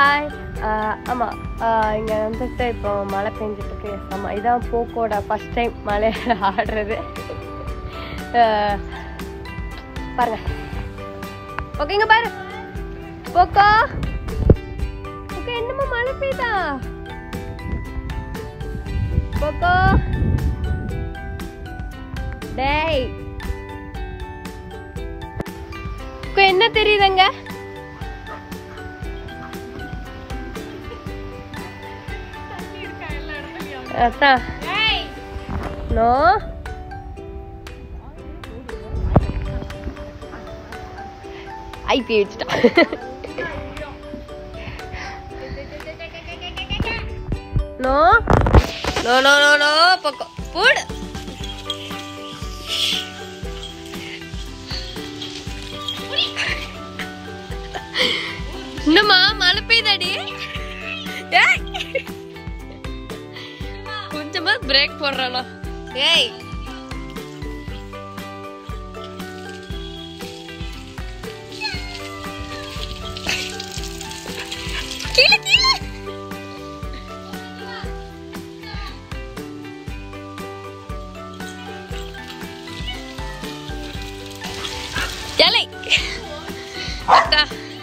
Hi ஆமாம் இங்கே வந்துட்டு இப்போ மழை பெஞ்சிட்டு இருக்கு ஆமாம் இதான் போக்கோட ஃபஸ்ட் டைம் மழையில் ஆடுறது ஆஹ், பாருங்க ஓகேங்க பாரு போக்கோ ஓகே என்னம்மா மழை பெய்யுதா போக்கோ டேய் உக்கு என்ன தெரியுதுங்க அதான் நோ ஐபி வச்சுட்டான் no no no no no பக்கம் போடு என்னம்மா மழை பெய்தாடி ஏய் கொஞ்சமா பிரேக் போடுறானா ஏய் கீழே கீழே ஜலை அக்கா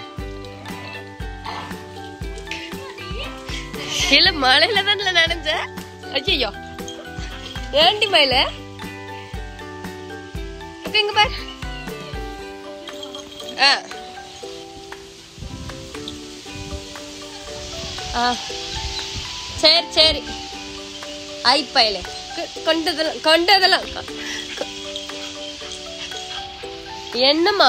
இல்ல மழையில தான்ல நனைஞ்ச ஐயோ ஏண்டி மயில ஓகே இங்க பாரு ஆ ஆ சரி சரி ஐ பயில கொண்டதெல்லாம் கொண்டதெல்லாம் கொ- கொ- என்னம்மா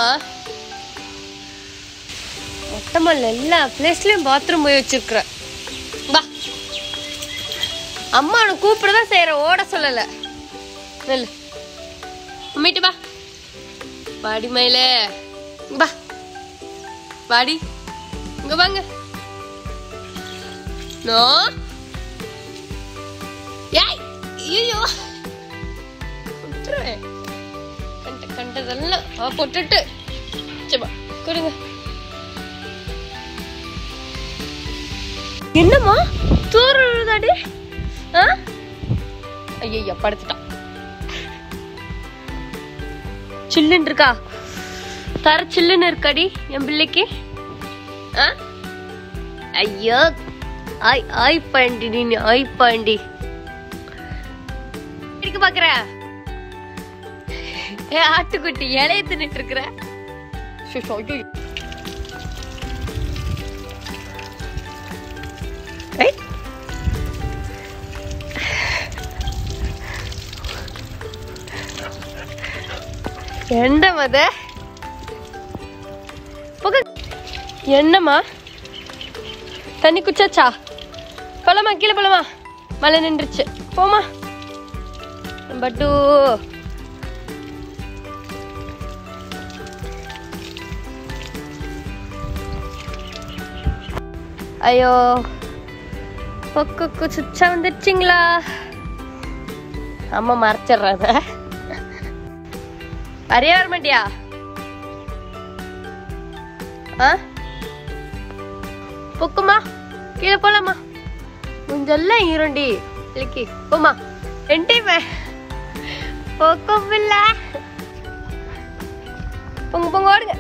மொத்தமல்ல எல்லா பிளேஸ்லயும் பாத்ரூம் போய் வச்சிருக்கிற வா அம்மா உன்னை கூப்பிடதான் செய்யற ஓட சொல்லல நெல்லு அம்மிட்டு வா வாடி மயில வா வாடி இங்க வாங்க நோ ஏய் ஐயோ விட்டுருவேன் கண்ட கண்டதெல்லாம் அவ போட்டுட்டு சபா கொடுங்க என்னம்மா தூருதாடி ஆ ஐயோ படுத்துட்டான் சில்லுன்னு இருக்கா தர சில்லுன்னு இருக்காடி என் பிள்ளைக்கு ஆ ஐயோ ஆய் ஆய் பாண்டி நீ ஆய் பாண்டி இருக்கு பாக்குற ஏ ஆட்டுக்குட்டி இலைய தின்னுட்டு இருக்கிற ஷோ, ஷோ, ஐயோ. ஏய். என்ன மத போக என்னம்மா தண்ணி குச்சாச்சா போலாமா கீழே போலாமா மழை நின்றுச்சு போமா பட்டு ஐயோ கொக்கு சுச்சா வந்துடுச்சிங்களா அம்மா மறைச்சிடுறத வரைய வர மாட்டியா ஆ பொக்குமா கீழே போலாமா முஞ்செல்லாம் ஈரண்டி இலக்கி போமா ரெண்டையுமே பொக்கும் இல்ல பொங்க பொங்க ஓடுங்க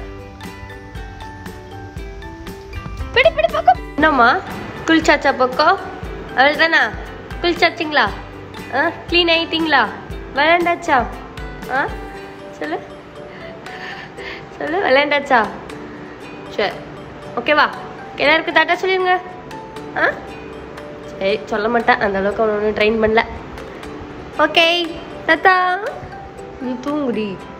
பிடி பிடி பக்கம் என்னம்மா குளிச்சாச்சா பக்கம் அவள் தானா குளிச்சாச்சிங்களா ஆ க்ளீன் ஆயிட்டீங்களா விளையாண்டாச்சா ஆ சொல்லு சொல்லு விளையாண்டாச்சா சரி ஓகேவா எல்லாருக்கும் தாட்டா சொல்லிடுங்க ஆ சரி சொல்ல மாட்டேன் அந்த அளவுக்கு அவனை ஒன்றும் ட்ரெயின் பண்ணல ஓகே தாத்தா நீ தூங்குடி